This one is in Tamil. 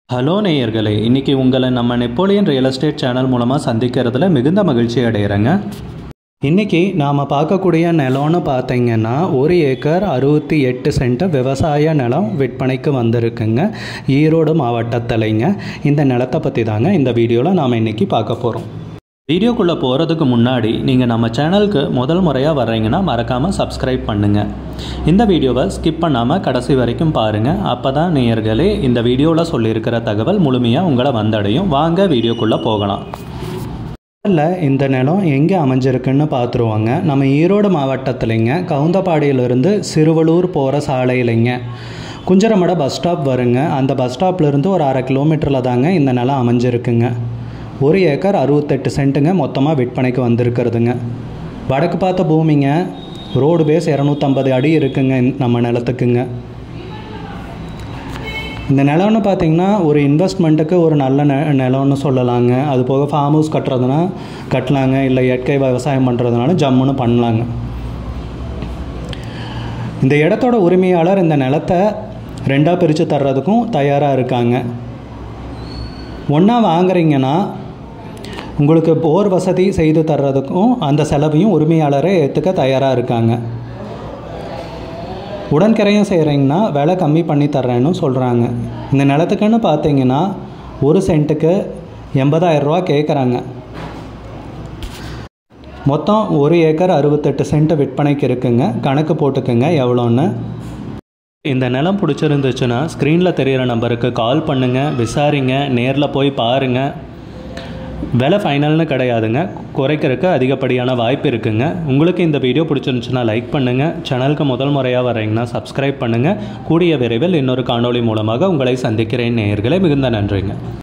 ஹலோ நேயர்களே இன்றைக்கி உங்களை நம்ம நெப்போலியன் ரியல் எஸ்டேட் சேனல் மூலமாக சந்திக்கிறதுல மிகுந்த மகிழ்ச்சி அடைகிறேங்க இன்றைக்கி நாம் பார்க்கக்கூடிய நிலம்னு பார்த்தீங்கன்னா ஒரு ஏக்கர் அறுபத்தி எட்டு சென்ட் விவசாய நிலம் விற்பனைக்கு வந்திருக்குங்க ஈரோடு மாவட்டத்திலைங்க இந்த நிலத்தை பற்றி தாங்க இந்த வீடியோவில் நாம் இன்றைக்கி பார்க்க போகிறோம் வீடியோக்குள்ளே போகிறதுக்கு முன்னாடி நீங்கள் நம்ம சேனலுக்கு முதல் முறையாக வர்றீங்கன்னா மறக்காமல் சப்ஸ்கிரைப் பண்ணுங்கள் இந்த வீடியோவை ஸ்கிப் பண்ணாமல் கடைசி வரைக்கும் பாருங்கள் அப்போ தான் நேயர்களே இந்த வீடியோவில் சொல்லியிருக்கிற தகவல் முழுமையாக உங்களை வந்தடையும் வாங்க வீடியோக்குள்ளே போகலாம் இல்லை இந்த நிலம் எங்கே அமைஞ்சிருக்குன்னு பார்த்துருவாங்க நம்ம ஈரோடு மாவட்டத்துலைங்க கவுந்தப்பாடியிலிருந்து சிறுவலூர் போகிற சாலையிலைங்க குஞ்சரமட பஸ் ஸ்டாப் வருங்க அந்த பஸ் ஸ்டாப்லேருந்து ஒரு அரை கிலோமீட்டரில் தாங்க இந்த நிலம் அமைஞ்சிருக்குங்க ஒரு ஏக்கர் அறுபத்தெட்டு சென்ட்டுங்க மொத்தமாக விற்பனைக்கு வந்திருக்கிறதுங்க வடக்கு பார்த்த பூமிங்க ரோடு பேஸ் இரநூத்தம்பது அடி இருக்குங்க இந்த- நம்ம நிலத்துக்குங்க இந்த நிலம்னு பார்த்தீங்கன்னா ஒரு இன்வெஸ்ட்மெண்ட்டுக்கு ஒரு நல்ல நெ நிலம்னு சொல்லலாங்க அது போக ஃபார்ம் ஹவுஸ் கட்டுறதுனா கட்டலாங்க இல்லை இயற்கை விவசாயம் பண்ணுறதுனால ஜம்முன்னு பண்ணலாங்க இந்த இடத்தோட உரிமையாளர் இந்த நிலத்தை ரெண்டாக பிரித்து தர்றதுக்கும் தயாராக இருக்காங்க ஒன்றா வாங்குறீங்கன்னா உங்களுக்கு போர் வசதி செய்து தர்றதுக்கும் அந்த செலவையும் உரிமையாளரே ஏற்றுக்க தயாராக இருக்காங்க உடன்கரையும் செய்கிறீங்கன்னா விலை கம்மி பண்ணி தர்றேன்னு சொல்கிறாங்க இந்த நிலத்துக்குன்னு பார்த்தீங்கன்னா ஒரு சென்ட்டுக்கு எண்பதாயிரம் ரூபா கேட்குறாங்க மொத்தம் ஒரு ஏக்கர் அறுபத்தெட்டு சென்ட் விற்பனைக்கு இருக்குங்க கணக்கு போட்டுக்குங்க எவ்வளோன்னு இந்த நிலம் பிடிச்சிருந்துச்சுன்னா ஸ்க்ரீனில் தெரிகிற நம்பருக்கு கால் பண்ணுங்கள் விசாரிங்க நேரில் போய் பாருங்கள் விலை ஃபைனல்னு கிடையாதுங்க குறைக்கிறதுக்கு அதிகப்படியான வாய்ப்பு இருக்குங்க உங்களுக்கு இந்த வீடியோ பிடிச்சிருந்துச்சுன்னா லைக் பண்ணுங்கள் சேனலுக்கு முதல் முறையாக வரீங்கன்னா சப்ஸ்கிரைப் பண்ணுங்கள் கூடிய விரைவில் இன்னொரு காணொளி மூலமாக உங்களை சந்திக்கிறேன் நேயர்களே மிகுந்த நன்றிங்க